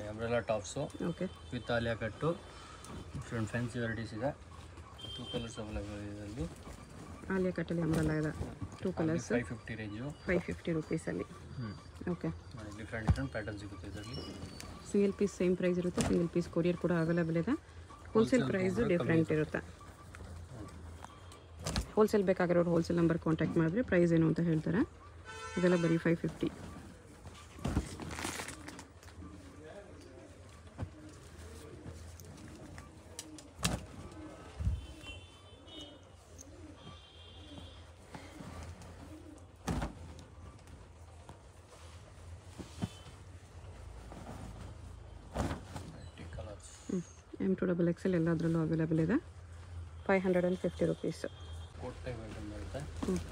umbrella tops okay with Alia cut different fancy varieties ಇದೆ two colours available ಇದೆ ಅಲ್ಲಿ ಆಲಿಯಾ ಕಟ್ಟಲ್ಲಿ ಅಂಬ್ರೆಲ್ಲ ಇದೆ two colours five fifty range five fifty ರುಪೀಸಲ್ಲಿ hmm okay different different pattern ಸಿಗುತ್ತೆ ಇದರಲ್ಲಿ ಸಿಂಗಲ್ ಪೀಸ್ ಸೇಮ್ ಪ್ರೈಸ್ ಇರುತ್ತೆ single piece courier ಕೂಡ ಅವೈಲೇಬಲ್ ಇದೆ ಹೋಲ್ಸೇಲ್ ಪ್ರೈಸು ಡಿಫ್ರೆಂಟ್ ಇರುತ್ತೆ ಹೋಲ್ಸೇಲ್ ಬೇಕಾಗಿರೋರು ಹೋಲ್ಸೇಲ್ ನಂಬರ್ ಕಾಂಟ್ಯಾಕ್ಟ್ ಮಾಡಿದ್ರೆ ಪ್ರೈಸ್ ಏನು ಅಂತ ಹೇಳ್ತಾರೆ ಇದೆಲ್ಲ ಬರೀ five fifty colours M to double XL ಎಲ್ಲದರಲ್ಲೂ ಅವೈಲೇಬಲ್ ಇದೆ five hundred and fifty rupees coat type item ಬರುತ್ತೆ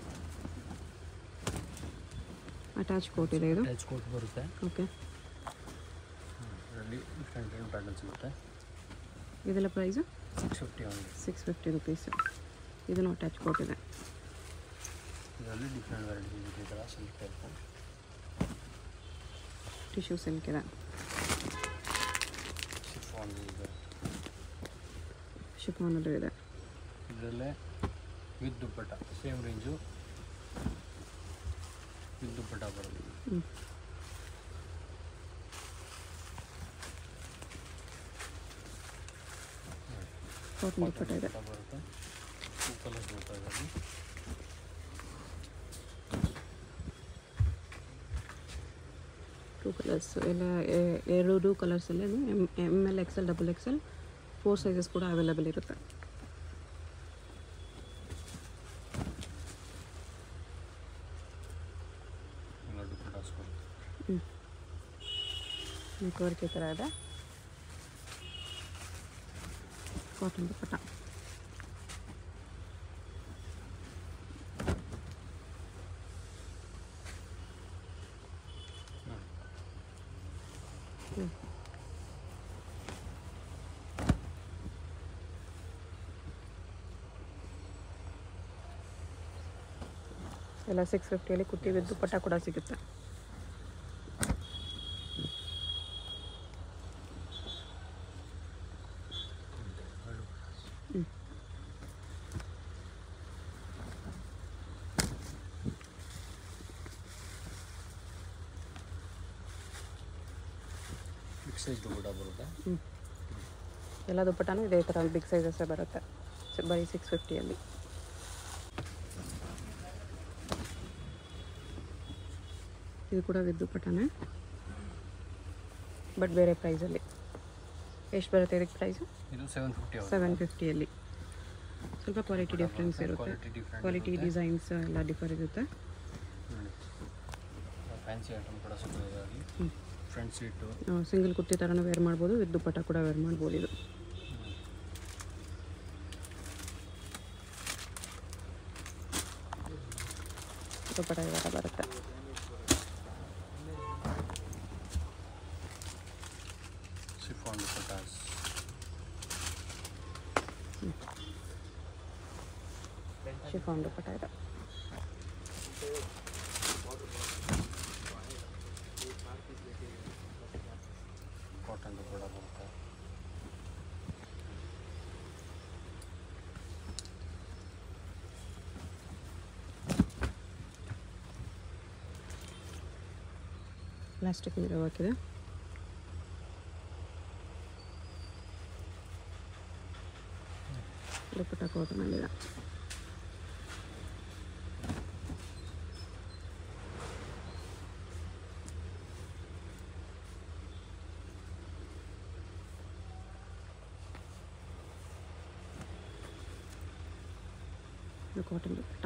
ಅಟ್ಯಾಚ್ ಕೋಟ್ ಇದೆ ಇದು ಟಚ್ ಕೋಟ್ ಬರುತ್ತೆ ಓಕೆ ಇದರಲ್ಲಿ ಡಿಫ್ರೆಂಟ್ ಡಿಫ್ರೆಂಟ್ ಪ್ಯಾಟರ್ನ್ ಸಿಗುತ್ತೆ ಇದೆಲ್ಲ ಪ್ರೈಸು ಸಿಕ್ಸ್ ಫಿಫ್ಟಿ ಆಗಿದೆ ಸಿಕ್ಸ್ ಫಿಫ್ಟಿ ರುಪೀಸ್ ಇದನ್ನು ಅಟ್ಯಾಚ್ ಕೋಟ್ ಇದೆ ಇದರಲ್ಲಿ ಡಿಫ್ರೆಂಟ್ ವೆರೈಟಿ ಸಿಗುತ್ತೆ ಈ ಥರ ಸಿಲ್ಕ್ ಟೈಪು ಟಿಶ್ಯೂ ಸಿಲ್ಕ್ ಇದೆ ಶಿಫಾನ್ ಇದೆ ಶಿಫಾನಲ್ಲೂ ಇದೆ ಇದರಲ್ಲೇ with dupatta same range with dupatta ಬರುತ್ತೆ ಹ್ಞೂ ಕಾಟನ್ ದುಪ್ಪಟ್ಟ ಇದೆ ದುಪ್ಪಟ್ಟ ಬರುತ್ತೆ ಟೂ ಕಲರ್ಸ್ ಬರ್ತಾ ಇದರಲ್ಲಿ ಟೂ ಕಲರ್ಸ್ ಎಲ್ಲ ಎ- ಎರಡು ಕಲರ್ಸಲ್ಲೇ M M L XL double XL four sizes ಕೂಡ ಅವೈಲೇಬಲ್ ಇರುತ್ತೆ ಎಲ್ಲ ದುಪ್ಪಟ್ಟಾಸ್ ಬರುತ್ತೆ ಹ್ಞೂ ನೆಟ್ವರ್ಕ್ ಈ ಥರ ಇದೆ ಕಾಟನ್ ದುಪ್ಪಟ್ಟ ಹ್ಞೂ ಎಲ್ಲ ಸಿಕ್ಸ್ ಫಿಫ್ಟಿಯಲ್ಲಿ ಕುಟ್ಟಿ ವಿತ್ ದುಪ್ಪಟ್ಟ ಕೂಡ ಸಿಗುತ್ತೆ ಬಿಗ್ ಸೈಜ್ ದುಪ್ಪಟ್ಟ ಬರುತ್ತೆ ಹ್ಞೂ ಎಲ್ಲ ದುಪ್ಪಟ್ಟನೂ ಇದೇ ಥರ ಬಿಗ್ ಸೈಜಸ್ಸೇ ಬರುತ್ತೆ ಸ- ಬರೀ ಸಿಕ್ಸ್ ಫಿಫ್ಟಿಯಲ್ಲಿ ಇದು ಕೂಡ ವಿದ್ ದುಪ್ಪಟ್ಟನೇ ಬಟ್ ಬೇರೆ ಪ್ರೈಸಲ್ಲಿ ಎಷ್ಟು ಬರುತ್ತೆ ಇದಕ್ಕೆ ಪ್ರೈಸು ಇದು ಸೆವೆನ್ ಫಿಫ್ಟಿ ಆಗುತ್ತೆ ಸೆವೆನ್ ಫಿಫ್ಟಿಯಲ್ಲಿ ಸ್ವಲ್ಪ ಕ್ವಾಲಿಟಿ ಡಿಫ್ರೆನ್ಸ್ ಇರುತ್ತೆ ಕ್ವಾಲಿಟಿ ಡಿಫ್ರೆಂಟ್ ಕ್ವಾಲಿಟಿ ಡಿಸೈನ್ಸ್ ಎಲ್ಲ ಡಿಫರ್ ಇರುತ್ತೆ ಫ್ಯಾನ್ಸಿ ಐಟಮ್ ಕೂಡ ಸಿಗುತ್ತೆ ಇದರಲ್ಲಿ ಹ್ಞೂ ಫ್ರಂಟ್ ಸೀಟು ಸಿಂಗಲ್ ಕುರ್ತಿ ಥರನೂ ವೇರ್ ಮಾಡ್ಬೋದು ವಿದ್ ದುಪ್ಪಟ್ಟ ಕೂಡ ವೇರ್ ಮಾಡ್ಬೋದು ಇದು ದುಪ್ಪಟ್ಟ ಇವಾಗ ಬರುತ್ತೆ ಶಿಫಾನ್ ದುಪ್ಪಟ್ಟಾಸ್ ಶಿಫಾನ್ ದುಪ್ಪಟ್ಟ ಇದೆ ಕಾಟನ್ ದುಪ್ಪಟ್ಟ ಬರುತ್ತೆ ಪ್ಲಾಸ್ಟಿಕ್ ಮಿರರ್ ಹಾಕಿದೆ ದುಪ್ಪಟ್ಟ ಕಾಟನಲ್ಲಿದೆ ಇದು ಕಾಟನ್ ದುಪ್ಪಟ್ಟ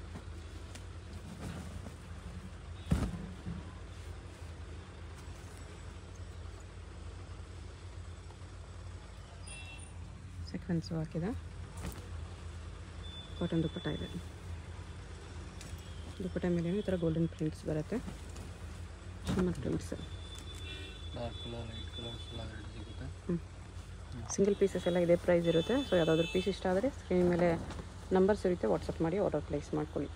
ಸೆಕ್ವೆನ್ಸು ಹಾಕಿದೆ ಕಾಟನ್ ದುಪ್ಪಟ್ಟ ಇದೆ ದುಪ್ಪಟ್ಟ ಮೇಲೆ ಈ ಥರ ಗೋಲ್ಡನ್ ಪ್ರಿಂಟ್ಸ್ ಬರುತ್ತೆ shimmer prints dark colour light colours ಎಲ್ಲ ವೆರೈಟಿ ಸಿಗುತ್ತೆ ಸಿಂಗಲ್ ಪೀಸಸ್ ಎಲ್ಲ ಇದೇ ಪ್ರೈಸ್ ಇರುತ್ತೆ ಸೊ ಯಾವುದಾದ್ರೂ ಪೀಸ್ ಇಷ್ಟ ಆದರೆ ಸ್ಕ್ರೀನ್ ಮೇಲೆ ನಂಬರ್ಸ್ ಇರುತ್ತೆ ವಾಟ್ಸಪ್ ಮಾಡಿ ಆರ್ಡರ್ ಪ್ಲೇಸ್ ಮಾಡ್ಕೊಳ್ಳಿ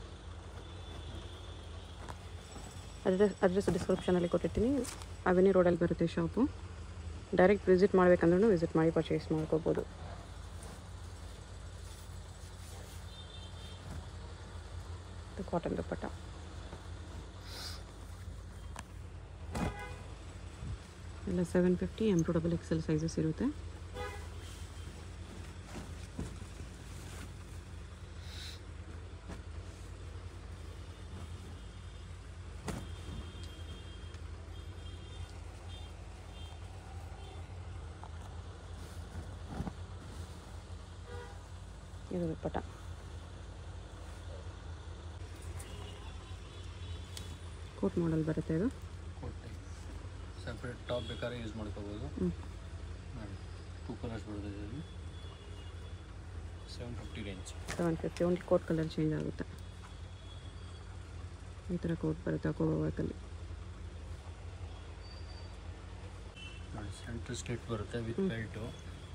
ಅಡ್ರೆಸ್ ಅಡ್ರೆಸ್ ಡಿಸ್ಕ್ರಿಪ್ಷನಲ್ಲಿ ಕೊಟ್ಟಿರ್ತೀನಿ ಅವೆನ್ಯೂ ರೋಡಲ್ಲಿ ಬರುತ್ತೆ ಶಾಪು ಡೈರೆಕ್ಟ್ ವಿಸಿಟ್ ಮಾಡ್ಬೇಕಂದ್ರೂ ವಿಸಿಟ್ ಮಾಡಿ ಪರ್ಚೇಸ್ ಮಾಡ್ಕೋಬೋದು ಇದು ಕಾಟನ್ ದುಪ್ಪಟ್ಟ ಎಲ್ಲ seven fifty M to double XL sizes ಇರುತ್ತೆ ಇದು ದುಪ್ಪಟ್ಟ ಕೋಟ್ ಮಾಡಲ್ ಬರುತ್ತೆ ಇದು ಕೊಟ್ಟೆ ಸಪ್ರೇಟ್ ಟಾಪ್ ಬೇಕಾದ್ರೆ ಯೂಸ್ ಮಾಡ್ಕೋಬೋದು ಹ್ಞೂ ಟೂ ಕಲರ್ಸ್ ಬರ್ತದೆ ಇದರಲ್ಲಿ seven fifty range seven fifty only coat colour change ಆಗುತ್ತೆ ಈ ಥರ ಕೋಟ್ ಬರುತ್ತೆ ಹಾಕೋ ವರ್ಕಲ್ಲಿ ನೋಡಿ ಸೆಂಟ್ರ್ ಸ್ಟೇಟ್ ಬರುತ್ತೆ ವಿತ್ ಬೆಲ್ಟು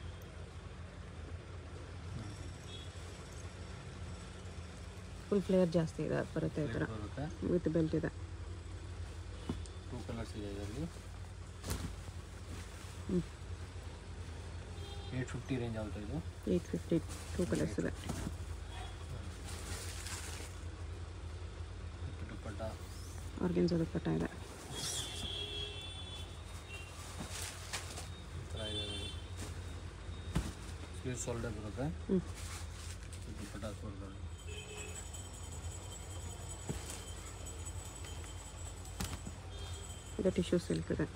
ಫುಲ್ ಫ್ಲೇಯರ್ ಜಾಸ್ತಿ ಇದೆ ಬರುತ್ತೆ ಈ ಥರ ಬರುತ್ತೆ ವಿತ್ ಬೆಲ್ಟ್ ಇದೆ ಟೂ ಕಲರ್ಸ್ ಇದೆ ಇದರಲ್ಲಿ ಹ್ಞೂ ಏಯ್ಟ್ ಫಿಫ್ಟಿ ರೇಂಜ್ ಆಗುತ್ತೆ ಇದು ಏಯ್ಟ್ ಫಿಫ್ಟಿ ಟೂ ಕಲರ್ಸ್ ಇದೆ ಮತ್ತು ದುಪ್ಪಟ್ಟ ಆರ್ಗೆನ್ಸ್ ದುಪ್ಪಟ್ಟ ಇದೆ ಈ ಥರ ಇದೆ ಸ್ಲೀವ್ ಸೋಲ್ಡರ್ ಬರುತ್ತೆ ಹ್ಞೂ ದುಪ್ಪಟ್ಟ ಹಾಕ್ಬಾರ್ದು ಇದು ಟಿಶ್ಯೂ ಸಿಲ್ಕ್ ಇದೆ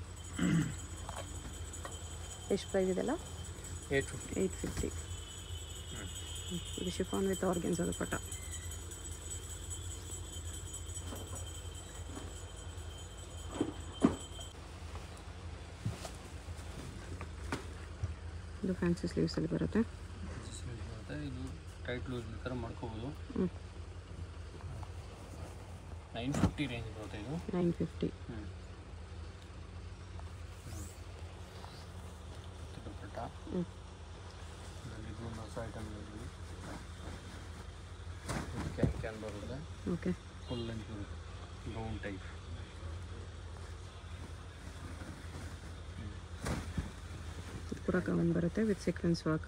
ಎಷ್ಟು ಪ್ರೈಸ್ ಇದೆಲ್ಲ ಏಯ್ಟ್ ಫಿಫ್ಟಿ ಏಯ್ಟ್ ಫಿಫ್ಟಿ ಇದು ಶಿಫಾನ್ ವಿತ್ ಆರ್ಗೆನ್ಸ್ ದುಪ್ಪಟ್ಟ ಇದು ಫ್ಯಾನ್ಸಿ ಸ್ಲೀವ್ಸಲ್ಲಿ ಬರುತ್ತೆ ಸ್ಲೀವ್ ಬರುತ್ತೆ ಇದು ಟೈಟ್ ಲೂಸ್ ಬೇಕಾದ್ರೆ ಮಾಡ್ಕೋಬೋದು ಹ್ಞೂ ನೈನ್ ಫಿಫ್ಟಿ ರೇಂಜ್ ಬರುತ್ತೆ ಇದು ನೈನ್ ಫಿಫ್ಟಿ ಹ್ಞೂ ಮತ್ತು ದುಪ್ಪಟ್ಟ ಹ್ಞೂ ಇದರಲ್ಲಿ ಒಂದು ಹೊಸ ಐಟಮ್ ಇದೆ ಕ್ಯಾನ್ ಕ್ಯಾನ್ ಬರುತ್ತೆ ಓಕೆ ಫುಲ್ ಲೆಂತ್ ಬರುತ್ತೆ ಗೌನ್ ಟೈಪ್ ಇದು ಕೂಡ ಕವನ್ ಬರುತ್ತೆ ವಿತ್ ಸೀಕ್ವೆನ್ಸ್ ವರ್ಕ್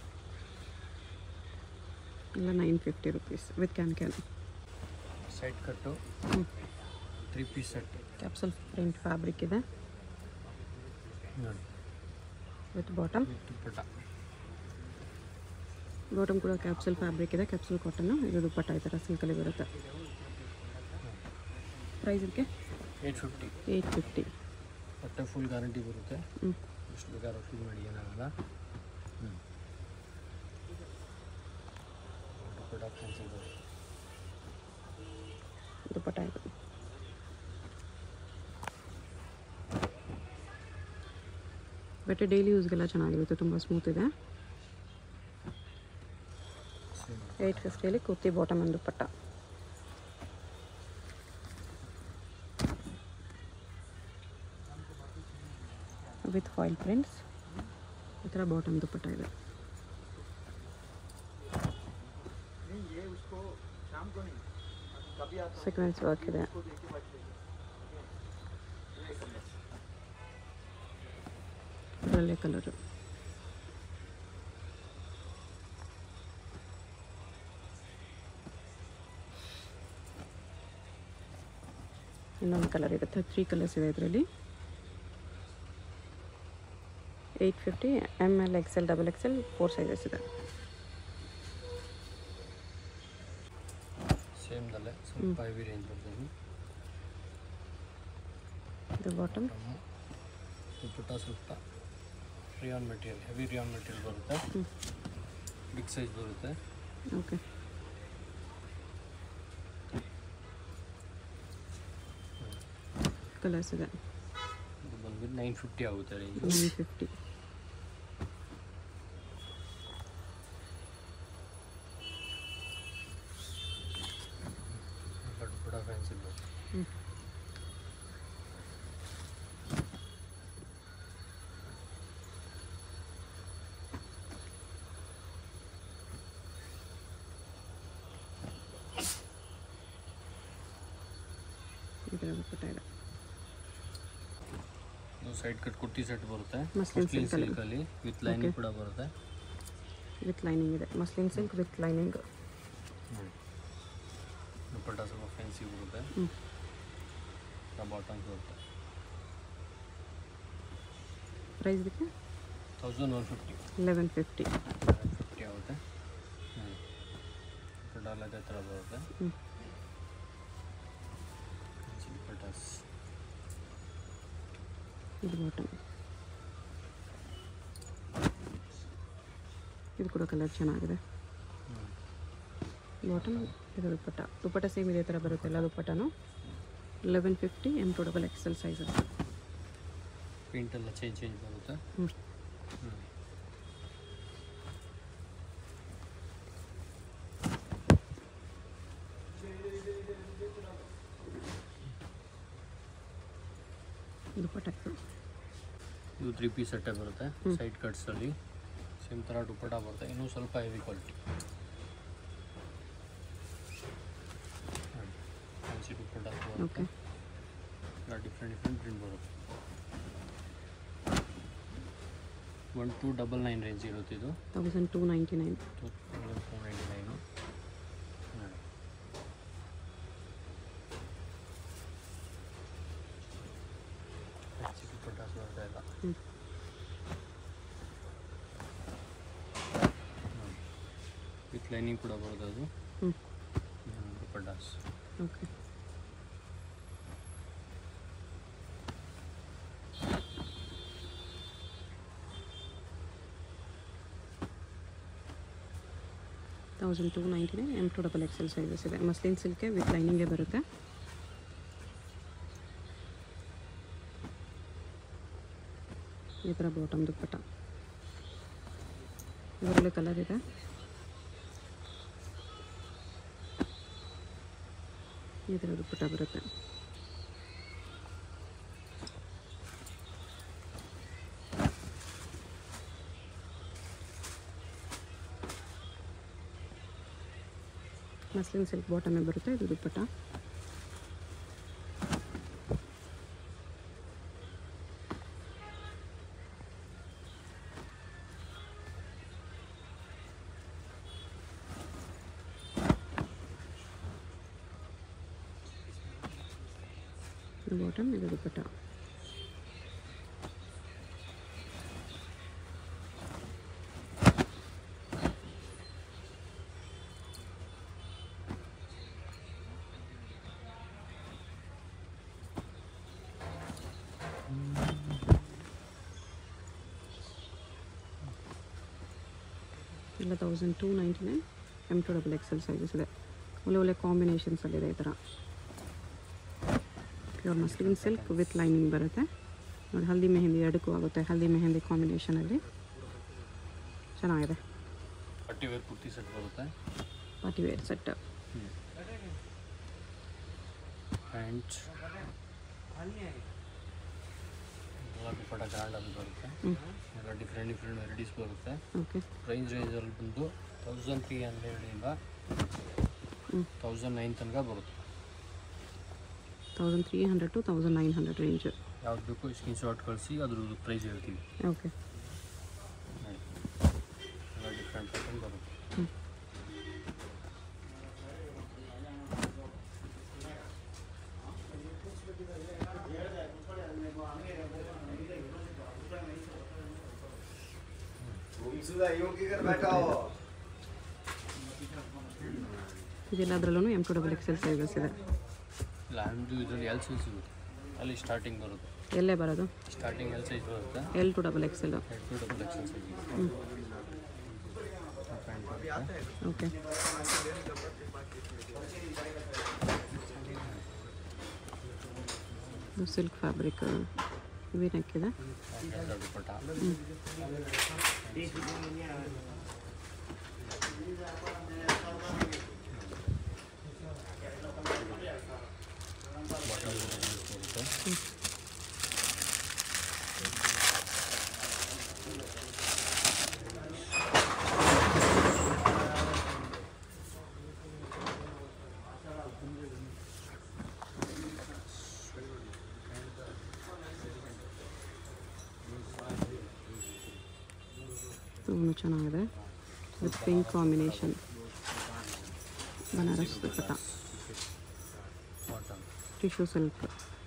ಎಲ್ಲ nine fifty rupees with can can side cut hmm three piece set capsule print fabric ಇದೆ ನೋಡಿ with bottom with dupatta bottom ಕೂಡ ಕ್ಯಾಪ್ಸಲ್ ಫ್ಯಾಬ್ರಿಕ್ ಇದೆ ಕ್ಯಾಪ್ಸಲ್ ಕಾಟನ್ನು ಇದು ದುಪ್ಪಟ್ಟ ಈ ಥರ ಸಿಲ್ಕಲ್ಲಿ ಬರುತ್ತೆ ಪ್ರೈಸ್ ಇದಕ್ಕೆ ಏಯ್ಟ್ ಫಿಫ್ಟಿ ಏಯ್ಟ್ ಫಿಫ್ಟಿ ಮತ್ತೆ ಫುಲ್ ಗ್ಯಾರಂಟಿ ಬರುತ್ತೆ ಹ್ಞೂ ಎಷ್ಟು ಬೇಕಾದ್ರೂ ಫುಲ್ ಮಾಡಿ ಏನಾಗಲ್ಲ ಹ್ಞೂ ದುಪ್ಪಟ್ಟ ಫ್ಯಾನ್ಸಿ ಬರುತ್ತೆ ದುಪ್ಪಟ್ಟ ಇದು ಬಟ್ಟೆ ಡೈಲಿ ಯೂಸ್ಗೆಲ್ಲ ಚೆನ್ನಾಗಿರುತ್ತೆ ತುಂಬ ಸ್ಮೂತ್ ಇದೆ ಸೇಮ್ ಏಯ್ಟ್ ಫಿಫ್ಟಿಯಲ್ಲಿ ಕುರ್ತಿ ಬಾಟಮ್ ಒಂದು ದುಪ್ಪಟ್ಟ ವಿತ್ ಫಾಯಿಲ್ ಪ್ರಿಂಟ್ಸ್ ಈ ಥರ ಬಾಟಮ್ ದುಪ್ಪಟ್ಟ ಇದೆ ಸೀಕ್ವೆನ್ಸ್ ವರ್ಕ್ ಇದೆ ಇದರಲ್ಲೇ ಕಲರು ಇನ್ನೊಂದು ಕಲರ್ ಇರುತ್ತೆ ತ್ರೀ ಕಲರ್ಸ್ ಇದೆ ಇದರಲ್ಲಿ eight fifty M L XL double XL four sizes ಇದೆ ಸೇಮ್ದಲ್ಲೇ ಸ್ವಲ್ಪ ಹೆವಿ ರೇಂಜ್ ಬರ್ತದೆ ಇದು ಬಾಟಮ್ ಟೊಮೊ ದುಪ್ಪಟ್ಟ ಸ್ವಲ್ಪ rayon material heavy rayon material ಬರುತ್ತೆ ಹ್ಞೂ ಬಿಗ್ ಸೈಜ್ ಬರುತ್ತೆ ಓಕೆ ಕಲರ್ಸ್ ಇದೆ ಇದು ಬಂದ್ಬಿಟ್ಟು ನೈನ್ ಫಿಫ್ಟಿ ಆಗುತ್ತೆ range nine fifty dupatta fancy ಬರುತ್ತೆ ಹ್ಞೂ ಈ ಥರ ದುಪ್ಪಟ್ಟ ಇದೆ ಇದು ಸೈಡ್ ಕಟ್ ಕುರ್ತಿ ಸೆಟ್ ಬರುತ್ತೆ ಮಸ್ಲಿನ್ ಮಸ್ಲಿನ್ ಸಿಲ್ಕಲ್ಲಿ ಸಿಲ್ಕಲ್ಲಿ ವಿತ್ ಲೈನಿಂಗ್ ಕೂಡ ಬರುತ್ತೆ ವಿತ್ ಲೈನಿಂಗ್ ಇದೆ muslin silk with lining dupatta ಸ್ವಲ್ಪ ಫ್ಯಾನ್ಸಿ ಬರುತ್ತೆ ಹ್ಞೂ ಬಾಟಮ್ಸ್ ಬರುತ್ತೆ ಪ್ರೈಸ್ ಇದಕ್ಕೆ thousand one fifty eleven fifty fifty ಆಗುತ್ತೆ ಹ್ಞೂ ದುಪ್ಪಟ್ಟ ಎಲ್ಲ ಅದೇ ಥರ ಬರುತ್ತೆ ಹ್ಞೂ ದುಪ್ಪಟ್ಟಾಸ್ ಇದು ಬಾಟಮ್ ಇದು ಕೂಡ ಕಲರ್ ಚೆನ್ನಾಗಿದೆ ಬಾಟಮ್ ಇದು ದುಪ್ಪಟ್ಟ ದುಪ್ಪಟ್ಟ ಸೇಮ್ ಇದೇ ಥರ ಬರುತ್ತೆ ಎಲ್ಲ ದುಪ್ಪಟ್ಟನು eleven fifty M to double XL size print ಎಲ್ಲ ಚೇಂಜ್ ಚೇಂಜ್ ಬರುತ್ತೆ ಹ್ಞೂ ಹ್ಞೂ ದುಪ್ಪಟ್ಟ ಇದು ತ್ರೀ ಪೀಸ್ ಸೆಟ್ಟೇ ಬರುತ್ತೆ ಸೈಡ್ ಕಟ್ಸಲ್ಲಿ ಸೇಮ್ ಥರ ದುಪ್ಪಟ್ಟ ಬರುತ್ತೆ ಇನ್ನೂ ಸ್ವಲ್ಪ heavy quality fancy dupatta okay ಬರುತ್ತೆ ಡಿಫ್ರೆಂಟ್ ಡಿಫ್ರೆಂಟ್ ಪ್ರಿಂಟ್ ಬರುತ್ತೆ one to double nine range ಇರುತ್ತೆ ಇದು thousand two ninety nine to four ninety nine dupattas ಬರ್ತಾ ಇಲ್ಲ ಹ್ಞೂ ವಿತ್ ಲೈನಿಂಗ್ ಕೂಡ ಬರುತ್ತೆ ಅದು ಹ್ಞೂ dupattas okay thousand two ninety nine M to double XL sizes ಇದೆ ಮಸ್ಲಿನ್ ಸಿಲ್ಕೆ ವಿತ್ ಲೈನಿಂಗೇ ಬರುತ್ತೆ ಈ ಥರ ಬಾಟಮ್ ದುಪ್ಪಟ್ಟ ಇದರಲ್ಲಿ ಕಲರ್ ಇದೆ ಈ ಥರ ದುಪ್ಪಟ್ಟ ಬರುತ್ತೆ ಮಸ್ಲಿನ್ ಸಿಲ್ಕ್ ಬಾಟಮೇ ಬರುತ್ತೆ ಇದು ದುಪ್ಪಟ್ಟ ಇದು ಬಾಟಮ್ ಇದು ದುಪ್ಪಟ್ಟ ಎಲ್ಲ thousand two ninety nine M to double XL sizes ಇದೆ ಒಳ್ಳೆ ಒಳ್ಳೆ ಕಾಂಬಿನೇಷನ್ಸಲ್ಲಿದೆ ಈ ಥರ pure muslin silk with lining ಬರುತ್ತೆ ನೋಡಿ ಹಲ್ದಿ ಮೆಹಂದಿ ಎರಡಕ್ಕೂ ಆಗುತ್ತೆ ಹಲ್ದಿ ಮೆಹಂದಿ ಕಾಂಬಿನೇಷನಲ್ಲಿ ಚೆನ್ನಾಗಿದೆ ಪಟ್ಟಿ ವೇರ್ ಕುರ್ತಿ ಸೆಟ್ ಬರುತ್ತೆ ಪಾರ್ಟಿ ವೇರ್ ಸೆಟ್ ಪ್ಯಾಂಟ್ ಎಲ್ಲ ದುಪ್ಪಟ್ಟ ಗ್ರ್ಯಾಂಡ್ ಅದು ಬರುತ್ತೆ ಹ್ಞೂ ಎಲ್ಲ ಡಿಫ್ರೆಂಟ್ ಡಿಫ್ರೆಂಟ್ ವೆರೈಟೀಸ್ ಬರುತ್ತೆ ಓಕೆ ಪ್ರೈಸ್ ರೇಂಜಲ್ಲಿ ಬಂದು ತೌಸಂಡ್ ತ್ರೀ ಹಂಡ್ರೆಡಿಂದ ಹ್ಞೂ ತೌಸಂಡ್ ನೈನ್ ತನಕ ಬರುತ್ತೆ thousand three hundred to thousand nine hundred range ಯಾವ್ದು ಬೇಕು ಸ್ಕ್ರೀನ್ ಶಾಟ್ ಕಳಿಸಿ ಅದ್ರದ್ದು ಪ್ರೈಸ್ ಹೇಳ್ತೀವಿ ಓಕೆ ಎಲ್ಲ ಡಿಫ್ರೆಂಟ್ ಪ್ಯಾಟರ್ನ್ ಬರುತ್ತೆ ಹ್ಞೂ गुमशुदा यूं की कर बैठा हो ಇದೆಲ್ಲದರಲ್ಲೂ M to double XL sizes ಇದೆ ಇಲ್ಲ ನಮ್ಮದು ಇದರಲ್ಲಿ ಎಲ್ ಸೈಜ್ ಸಿಗುತ್ತೆ ಅಲ್ಲಿ ಸ್ಟಾರ್ಟಿಂಗ್ ಬರುತ್ತೆ ಎಲ್ಲೇ ಬರೋದು ಸ್ಟಾರ್ಟಿಂಗ್ ಎಲ್ ಸೈಜ್ ಬರುತ್ತೆ L to double XL head to double XL size ಹ್ಞೂ ಪ್ಯಾಂಟ್ ಬರುತ್ತೆ okay silk fabric V neck ಇದೆ ಎಲ್ಲ ದುಪ್ಪಟ್ಟ ಬಾಟಮ್ ಬರುತ್ತೆ ಇವನು ಚೆನ್ನಾಗಿದೆ with pink combination Banaras dupatta cotton tissue silk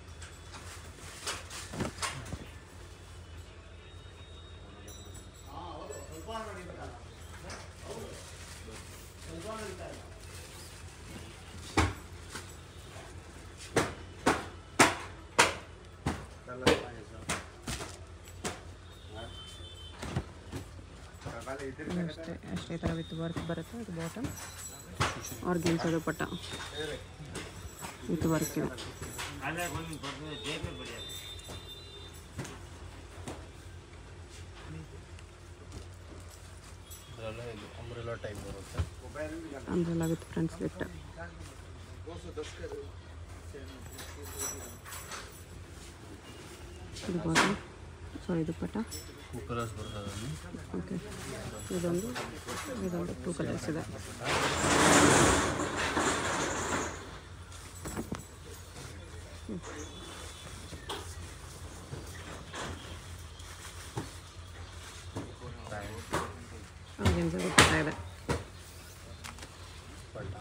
ಅಷ್ಟೇ ಅಷ್ಟೇ ಥರ ವಿತ್ ವರ್ಕ್ ಬರುತ್ತೆ ಅದು bottom organza dupatta with work ಇದೆ ಇದೆಲ್ಲ ಇದು ಅಂಬ್ರೆಲಾ ಟೈಪ್ ಬರುತ್ತೆ ಅಂಬ್ರೆಲ್ಲ ವಿತ್ ಫ್ರಂಟ್ ಸ್ಲಿಟ್ ಇದು bottom sorry dupatta two colours ಬರುತ್ತೆ ಅದರಲ್ಲಿ ಓಕೆ ಇದೊಂದು ಇದೊಂದು ಟೂ ಕಲರ್ಸ್ ಇದೆ ಪ್ಯಾಂಟ್ ಆರ್ಗೆನ್ಸ್ ದುಪ್ಪಟ್ಟ ಇದೆ ಪಟ್ಟ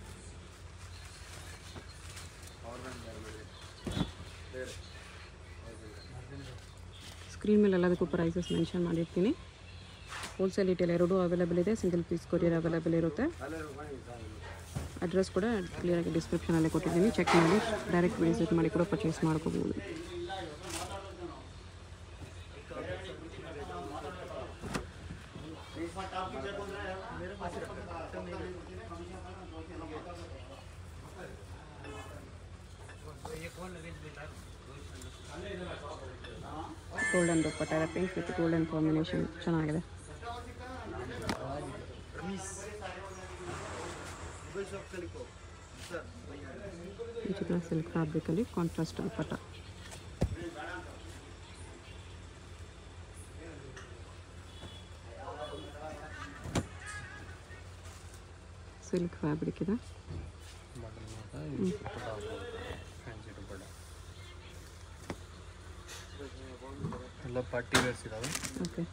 ಸ್ಕ್ರೀನ್ ಮೇಲೆ ಎಲ್ಲದಕ್ಕೂ ಪ್ರೈಸಸ್ ಮೆನ್ಷನ್ ಮಾಡಿರ್ತೀನಿ ಹೋಲ್ಸೇಲ್ ರಿಟೇಲ್ ಎರಡೂ ಅವೈಲೇಬಲ್ ಇದೆ ಸಿಂಗಲ್ ಪೀಸ್ ಕೊರಿಯರ್ ಅವೈಲೇಬಲ್ ಇರುತ್ತೆ ಅಡ್ರೆಸ್ ಕೂಡ ಕ್ಲಿಯರಾಗಿ ಡಿಸ್ಕ್ರಿಪ್ಷನಲ್ಲಿ ಕೊಟ್ಟಿದ್ದೀನಿ ಚೆಕ್ ಮಾಡಿ ಡೈರೆಕ್ಟ್ ವಿಸಿಟ್ ಮಾಡಿ ಕೂಡ ಪರ್ಚೇಸ್ ಮಾಡ್ಕೋಬೋದು ಗೋಲ್ಡನ್ ದುಪ್ಪಟ್ಟ ಇದೆ ಪಿಂಕ್ ವಿತ್ ಗೋಲ್ಡನ್ ಕಾಂಬಿನೇಷನ್ ಚೆನ್ನಾಗಿದೆ ಈ ಚಿತ್ರ ಸಿಲ್ಕ್ ಫ್ಯಾಬ್ರಿಕಲ್ಲಿ ಕಾಂಟ್ರಾಸ್ಟ್ ದುಪ್ಪಟ್ಟ ಸಿಲ್ಕ್ ಫ್ಯಾಬ್ರಿಕ್ ಇದೆ ಬಟನ್ ಮಾತ್ರ ಇದು ದುಪ್ಪಟ್ಟ ಬರುತ್ತೆ ಫ್ಯಾನ್ಸಿ ದುಪ್ಪಟ್ಟ ಎಲ್ಲ ಪಾರ್ಟಿ ವೇರ್ಸ್ ಇದಾವೆ ಓಕೆ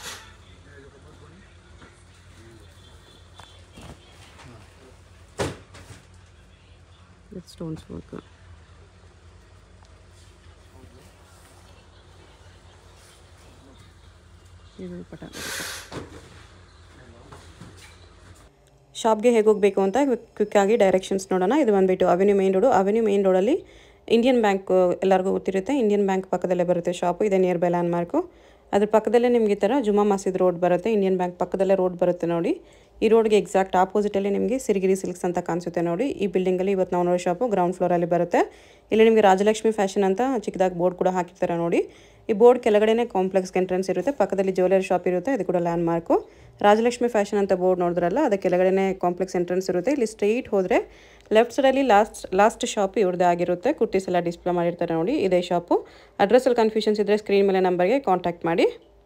ವಿತ್ ಸ್ಟೋನ್ಸ್ ವರ್ಕ್ ಇದು ಪಟ ಶಾಪ್ಗೆ ಹೇಗೆ ಹೋಗಬೇಕು ಅಂತ ಕ್ವಿಕ್ಕಾಗಿ ಡೈರೆಕ್ಷನ್ಸ್ ನೋಡೋಣ ಇದು ಬಂದುಬಿಟ್ಟು avenue main road avenue main ರೋಡಲ್ಲಿ ಇಂಡಿಯನ್ ಬ್ಯಾಂಕ್ ಎಲ್ಲರಿಗೂ ಗೊತ್ತಿರುತ್ತೆ ಇಂಡಿಯನ್ ಬ್ಯಾಂಕ್ ಪಕ್ಕದಲ್ಲೇ ಬರುತ್ತೆ ಶಾಪು ಇದೆ ನಿಯರ್ ಬೈ ಲ್ಯಾಂಡ್ ಮಾರ್ಕು ಅದ್ರ ಪಕ್ಕದಲ್ಲೇ ನಿಮಗೆ ಈ ಥರ ಜುಮಾ ಮಸೀದ್ ರೋಡ್ ಬರುತ್ತೆ ಇಂಡಿಯನ್ ಬ್ಯಾಂಕ್ ಪಕ್ಕದಲ್ಲೇ ರೋಡ್ ಬರುತ್ತೆ ನೋಡಿ ಈ ರೋಡ್ಗೆ ಎಕ್ಸಾಕ್ಟ್ ಆಪೋಸಿಟಲ್ಲಿ ನಿಮಗೆ ಸಿರಿಗಿರಿ ಸಿಲ್ಕ್ಸ್ ಅಂತ ಕಾಣಿಸುತ್ತೆ ನೋಡಿ ಈ ಬಿಲ್ಡಿಂಗಲ್ಲಿ ಇವತ್ತು ನಾವು ನೋಡೋ ಶಾಪು ಗ್ರೌಂಡ್ ಫ್ಲೋರಲ್ಲಿ ಬರುತ್ತೆ ಇಲ್ಲಿ ನಿಮಗೆ ರಾಜಲಕ್ಷ್ಮಿ ಫ್ಯಾಷನ್ ಅಂತ ಚಿಕ್ಕದಾಗಿ ಬೋರ್ಡ್ ಕೂಡ ಹಾಕಿರ್ತಾರೆ ನೋಡಿ ಈ ಬೋರ್ಡ್ ಕೆಳಗಡೆನೇ ಕಾಂಪ್ಲೆಕ್ಸ್ ಎಂಟ್ರೆನ್ಸ್ ಇರುತ್ತೆ ಪಕ್ಕದಲ್ಲಿ ಜ್ಯುವೆಲರಿ ಶಾಪ್ ಇರುತ್ತೆ ಇದು ಕೂಡ ಲ್ಯಾಂಡ್ ಮಾರ್ಕು ರಾಜಲಕ್ಷ್ಮಿ ಫ್ಯಾಷನ್ ಅಂತ ಬೋರ್ಡ್ ನೋಡಿದ್ರಲ್ಲ ಅದಕ್ಕೆ ಕೆಳಗಡೆನೇ ಕಾಂಪ್ಲೆಕ್ಸ್ ಎಂಟ್ರೆನ್ಸ್ ಇರುತ್ತೆ ಇಲ್ಲಿ ಸ್ಟ್ರೈಟ್ ಹೋದರೆ ಲೆಫ್ಟ್ ಸೈಡಲ್ಲಿ ಲಾಸ್ಟ್ ಲಾಸ್ಟ್ ಶಾಪ್ ಇವ್ರದ್ದೇ ಆಗಿರುತ್ತೆ ಕುರ್ತೀಸ್ ಎಲ್ಲ ಡಿಸ್ಪ್ಲೇ ಮಾಡಿರ್ತಾರೆ ನೋಡಿ ಇದೇ ಶಾಪು ಅಡ್ರೆಸ್ಸಲ್ಲಿ ಕನ್ಫ್ಯೂಷನ್ಸ್ ಇದ್ದರೆ ಸ್ಕ್ರೀನ್ ಮೇಲೆ ನಂಬರ್ಗೆ ಕಾಂಟ್ಯಾಕ್ಟ್ ಮಾಡಿ